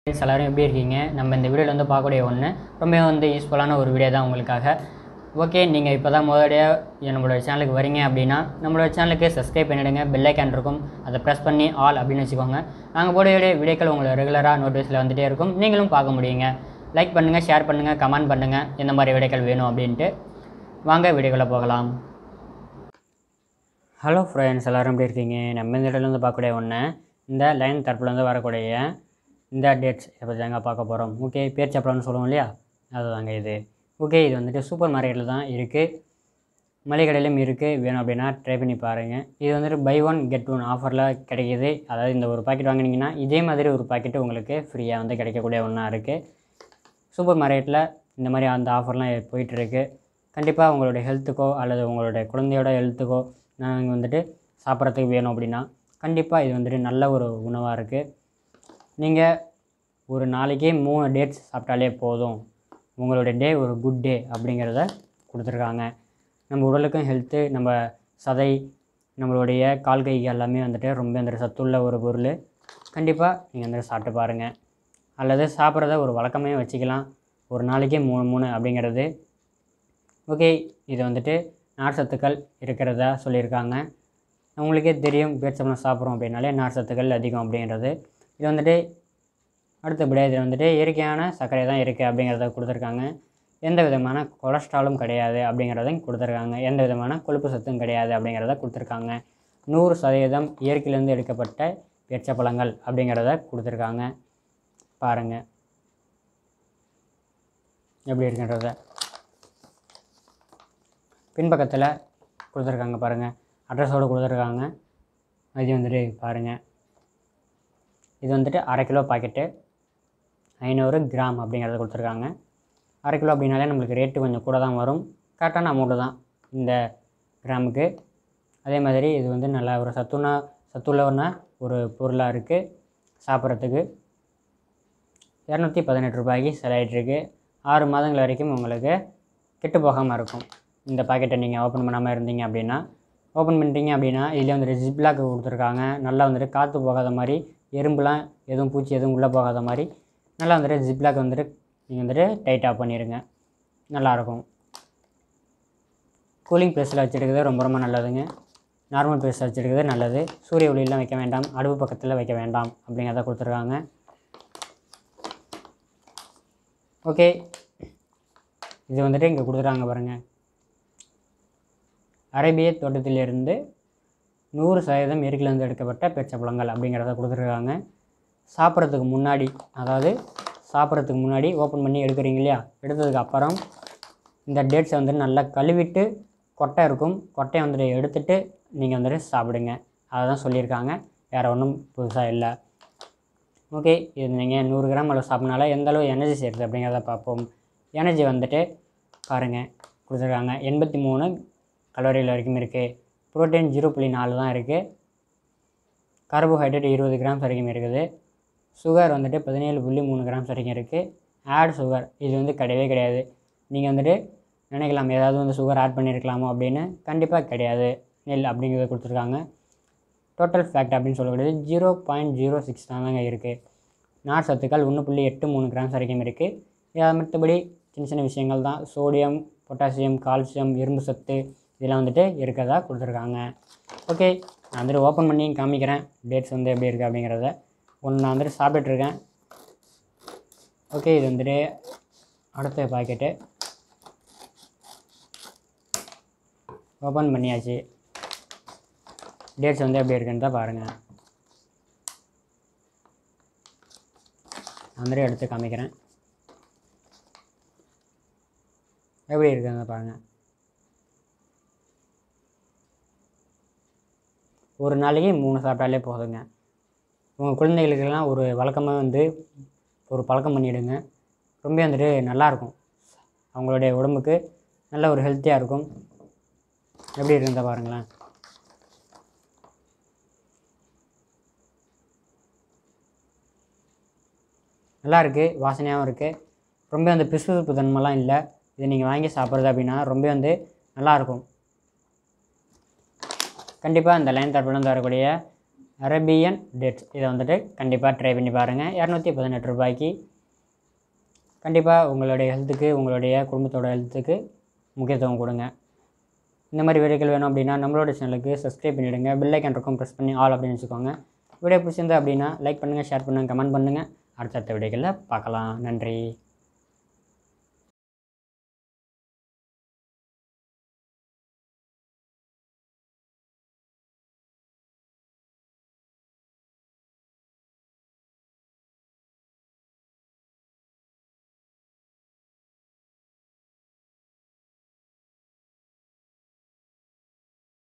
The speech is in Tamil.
ஃப்ரெண்ட்ஸ் எல்லாரும் எப்படி இருக்கீங்க நம்ம இந்த வீடியோவில் வந்து பார்க்கக்கூடிய ஒன்று ரொம்ப வந்து யூஸ்ஃபுல்லான ஒரு வீடியோ தான் உங்களுக்காக ஓகே நீங்கள் இப்போ தான் முதலடியாக நம்மளோட சேனலுக்கு வரீங்க அப்படின்னா நம்மளோட சேனலுக்கு சப்ஸ்கிரைப் பண்ணிவிடுங்க பெல் ஐக்கான் இருக்கும் அதை ப்ரெஸ் பண்ணி ஆல் அப்படின்னு வச்சுக்கோங்க நாங்கள் போடக்கூடிய வீடியோக்கள் உங்களுக்கு ரெகுலராக நோட்டீஸில் வந்துகிட்டே இருக்கும் நீங்களும் பார்க்க முடியுங்க லைக் பண்ணுங்கள் ஷேர் பண்ணுங்கள் கமெண்ட் பண்ணுங்கள் எந்த மாதிரி வீடியோக்கள் வேணும் அப்படின்ட்டு வாங்க வீடியோக்குள்ளே போகலாம் ஹலோ ஃப்ரெண்ட்ஸ் எல்லோரும் எப்படி இருக்கீங்க நம்ம இந்த இடத்துல வந்து பார்க்கக்கூடிய ஒன்று இந்த லைன் தரப்புலேருந்து வரக்கூடிய இந்த டேட்ஸ் இதை பற்றி தாங்க பார்க்க போகிறோம் ஓகே பேர் சப்பளம்னு சொல்லுவோம் இல்லையா அதுதாங்க இது ஓகே இது வந்துட்டு சூப்பர் மார்க்கெட்டில் தான் இருக்குது மளிகை கடையிலும் இருக்குது வேணும் அப்படின்னா ட்ரை பண்ணி பாருங்கள் இது வந்துட்டு பை ஒன் கெட் ஒன் ஆஃபரில் கிடைக்கிது அதாவது இந்த ஒரு பாக்கெட் வாங்கினீங்கன்னா இதே மாதிரி ஒரு பாக்கெட்டு உங்களுக்கு ஃப்ரீயாக வந்து கிடைக்கக்கூடிய ஒன்றா இருக்குது சூப்பர் மார்க்கெட்டில் இந்த மாதிரி அந்த ஆஃபர்லாம் போயிட்டுருக்கு கண்டிப்பாக உங்களுடைய ஹெல்த்துக்கோ அல்லது உங்களுடைய குழந்தையோட ஹெல்த்துக்கோ நாங்கள் வந்துட்டு சாப்பிட்றதுக்கு வேணும் அப்படின்னா கண்டிப்பாக இது வந்துட்டு நல்ல ஒரு உணவாக இருக்குது நீங்கள் ஒரு நாளைக்கே மூணு டேட்ஸ் சாப்பிட்டாலே போதும் உங்களுடைய டே ஒரு குட் டே அப்படிங்கிறத கொடுத்துருக்காங்க நம்ம உடலுக்கும் ஹெல்த்து நம்ம சதை நம்மளுடைய கால் கை எல்லாமே வந்துட்டு ரொம்ப வந்துட்டு சத்துள்ள ஒரு பொருள் கண்டிப்பாக நீங்கள் வந்துட்டு சாப்பிட்டு பாருங்கள் அல்லது சாப்பிட்றத ஒரு வழக்கமே வச்சுக்கலாம் ஒரு நாளைக்கே மூணு மூணு அப்படிங்கிறது ஓகே இது வந்துட்டு நார் சத்துக்கள் இருக்கிறதா சொல்லியிருக்காங்க உங்களுக்கே தெரியும் பேச்சம்பளம் சாப்பிட்றோம் அப்படின்னாலே நார் சத்துக்கள் அதிகம் அப்படிங்கிறது இது வந்துட்டு அடுத்தபடியாக இதில் வந்துட்டு இயற்கையான சர்க்கரை தான் இருக்குது அப்படிங்கிறத கொடுத்துருக்காங்க எந்த விதமான கொலஸ்ட்ராலும் கிடையாது அப்படிங்கிறதையும் கொடுத்துருக்காங்க எந்த விதமான கொழுப்பு சத்தும் கிடையாது அப்படிங்கிறத கொடுத்துருக்காங்க நூறு சதவீதம் இயற்கையிலேருந்து எடுக்கப்பட்ட பேச்சப்பழங்கள் அப்படிங்கிறத கொடுத்துருக்காங்க பாருங்கள் எப்படி இருக்குன்றத பின்பக்கத்தில் கொடுத்துருக்காங்க பாருங்கள் அட்ரஸோடு கொடுத்துருக்காங்க அது வந்துட்டு பாருங்கள் இது வந்துட்டு அரை கிலோ பாக்கெட்டு ஐநூறு கிராம் அப்படிங்கிறத கொடுத்துருக்காங்க அரை கிலோ அப்படின்னாலே நம்மளுக்கு ரேட்டு கொஞ்சம் கூட தான் வரும் கரெக்டான அமௌண்ட்டு தான் இந்த கிராமுக்கு அதே மாதிரி இது வந்து நல்ல ஒரு சத்துணா சத்துள்ளவன ஒரு பொருளாக இருக்குது சாப்பிட்றதுக்கு இரநூத்தி பதினெட்டு ரூபாய்க்கு செலவாயிட்ருக்கு ஆறு மாதங்கள் வரைக்கும் உங்களுக்கு கெட்டு போகாமல் இருக்கும் இந்த பாக்கெட்டை நீங்கள் ஓப்பன் பண்ணாமல் இருந்தீங்க அப்படின்னா ஓப்பன் பண்ணிட்டீங்க அப்படின்னா இதில் வந்துட்டு ஜிப்லாக் கொடுத்துருக்காங்க நல்லா வந்துட்டு காற்று போகாத மாதிரி எறும்புலாம் எதுவும் பூச்சி எதுவும் உள்ளே போகாத மாதிரி நல்லா வந்துட்டு ஜிப்லாக் வந்துட்டு நீங்கள் வந்துட்டு டைட்டாக பண்ணிடுங்க நல்லாயிருக்கும் கூலிங் ப்ளேஸில் வச்சுருக்கிறது ரொம்ப ரொம்ப நல்லதுங்க நார்மல் ப்ளேஸில் வச்சுருக்கிறது நல்லது சூரிய ஒளியெலாம் வைக்க வேண்டாம் அடுப்பு பக்கத்தில் வைக்க வேண்டாம் அப்படிங்கிறத கொடுத்துருக்காங்க ஓகே இது வந்துட்டு இங்கே கொடுத்துட்டாங்க பாருங்கள் அரேபிய தோட்டத்திலிருந்து நூறு சதவீதம் இயற்கையிலேருந்து எடுக்கப்பட்ட பேச்சப்பழங்கள் அப்படிங்கிறத கொடுத்துருக்காங்க சாப்பிட்றதுக்கு முன்னாடி அதாவது சாப்பிட்றதுக்கு முன்னாடி ஓப்பன் பண்ணி எடுக்கிறீங்க இல்லையா எடுத்ததுக்கு அப்புறம் இந்த டேட்ஸை வந்துட்டு நல்லா கழுவிட்டு கொட்டை இருக்கும் கொட்டையை வந்துட்டு எடுத்துட்டு நீங்கள் வந்துட்டு சாப்பிடுங்க அதை தான் சொல்லியிருக்காங்க வேறு ஒன்றும் புதுசாக இல்லை ஓகே இது நீங்கள் நூறு கிராம் அளவு சாப்பிட்னால எந்த அளவு எனர்ஜி சேருது அப்படிங்கிறத பார்ப்போம் எனர்ஜி வந்துட்டு பாருங்கள் கொடுத்துருக்காங்க எண்பத்தி மூணு கலோரியில் வரைக்கும் இருக்குது புரோட்டீன் ஜீரோ புள்ளி நாலு தான் இருக்குது கார்போஹைட்ரேட் இருபது கிராம்ஸ் வரைக்கும் இருக்குது சுகர் வந்துட்டு பதினேழு புள்ளி மூணு கிராம்ஸ் வரைக்கும் இருக்குது ஆட் சுகர் இது வந்து கிடையவே கிடையாது நீங்கள் வந்துட்டு நினைக்கலாம் ஏதாவது வந்து சுகர் ஆட் பண்ணியிருக்கலாமோ அப்படின்னு கண்டிப்பாக கிடையாது நெல் அப்படிங்கிறத கொடுத்துருக்காங்க டோட்டல் ஃபேக்ட் அப்படின்னு சொல்லக்கூடியது ஜீரோ பாயிண்ட் ஜீரோ சிக்ஸ் தாங்க இருக்குது நார் சத்துக்கள் ஒன்று புள்ளி எட்டு மூணு கிராம்ஸ் வரைக்கும் இருக்குது இதை மற்றபடி சின்ன சின்ன விஷயங்கள் தான் சோடியம் பொட்டாசியம் கால்சியம் இரும்பு சத்து இதெல்லாம் வந்துட்டு இருக்கதா கொடுத்துருக்காங்க ஓகே நான் வந்துட்டு ஓப்பன் பண்ணி காமிக்கிறேன் டேட்ஸ் வந்து எப்படி இருக்குது அப்படிங்கிறத ஒன்று நான் வந்துட்டு சாப்பிட்டுட்ருக்கேன் ஓகே இது வந்துட்டு அடுத்த பாக்கெட்டு ஓப்பன் பண்ணியாச்சு டேட்ஸ் வந்து எப்படி இருக்குன்னு தான் பாருங்கள் நான் வந்துட்டு எடுத்து காமிக்கிறேன் எப்படி இருக்குன்னு பாருங்கள் ஒரு நாளைக்கு மூணு சாப்பிட்டாலே போதுங்க உங்கள் குழந்தைகளுக்கெல்லாம் ஒரு வழக்கமாக வந்து ஒரு பழக்கம் பண்ணிவிடுங்க ரொம்ப வந்துட்டு நல்லாயிருக்கும் அவங்களுடைய உடம்புக்கு நல்ல ஒரு ஹெல்த்தியாக இருக்கும் எப்படி இருக்குன்றத பாருங்களேன் நல்லா இருக்குது வாசனையாகவும் இருக்குது ரொம்ப அந்த பிசுபிசுப்பு தன்மைலாம் இல்லை இதை நீங்கள் வாங்கி சாப்பிட்றது அப்படின்னா ரொம்ப வந்து நல்லாயிருக்கும் கண்டிப்பாக இந்த லைன் தரப்புலேருந்து வரக்கூடிய அரேபியன் டேட்ஸ் இதை வந்துட்டு கண்டிப்பாக ட்ரை பண்ணி பாருங்கள் இரநூத்தி பதினெட்டு ரூபாய்க்கு கண்டிப்பாக உங்களுடைய ஹெல்த்துக்கு உங்களுடைய குடும்பத்தோட ஹெல்த்துக்கு முக்கியத்துவம் கொடுங்க இந்த மாதிரி வீடியோக்கள் வேணும் அப்படின்னா நம்மளோட சேனலுக்கு சப்ஸ்கிரைப் பண்ணிவிடுங்க பெல் ஐக்கன் இருக்கும் ப்ரெஸ் பண்ணி ஆல் அப்படின்னு வச்சுக்கோங்க வீடியோ பிடிச்சிருந்தா அப்படின்னா லைக் பண்ணுங்கள் ஷேர் பண்ணுங்கள் கமெண்ட் பண்ணுங்கள் அடுத்தடுத்த வீடியோக்களில் பார்க்கலாம் நன்றி